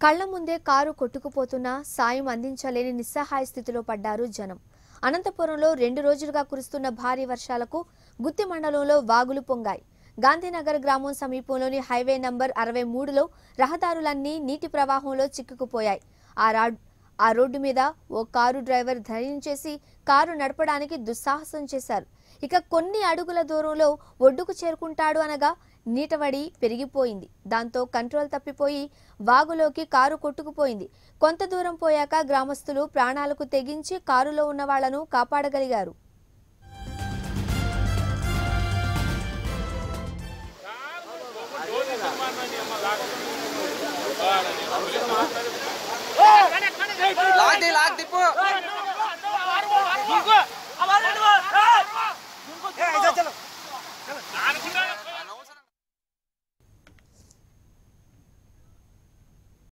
కళ్ల ముందే కారు కొట్టుకుపోతున్నా సాయం అందించలేని నిస్సహాయ స్థితిలో పడ్డారు జనం అనంతపురంలో రెండు రోజులుగా కురుస్తున్న భారీ వర్షాలకు గుత్తి మండలంలో వాగులు పొంగాయి గాంధీనగర్ గ్రామం సమీపంలోని హైవే నంబర్ అరవై మూడులో రహదారులన్నీ నీటి ప్రవాహంలో చిక్కుకుపోయాయి ఆ రా ఆ రోడ్డు మీద ఓ కారు డ్రైవర్ ధైర్యం చేసి కారు నడపడానికి దుస్సాహసం చేశారు ఇక కొన్ని అడుగుల దూరంలో ఒడ్డుకు చేరుకుంటాడు అనగా నీటవడి పెరిగిపోయింది దాంతో కంట్రోల్ తప్పిపోయి వాగులోకి కారు కొట్టుకుపోయింది కొంత దూరం పోయాక గ్రామస్తులు ప్రాణాలకు తెగించి కారులో ఉన్న వాళ్లను కాపాడగలిగారు లాగ్ ది లాగ్ దిప్పు ఏ, చలో, చలో.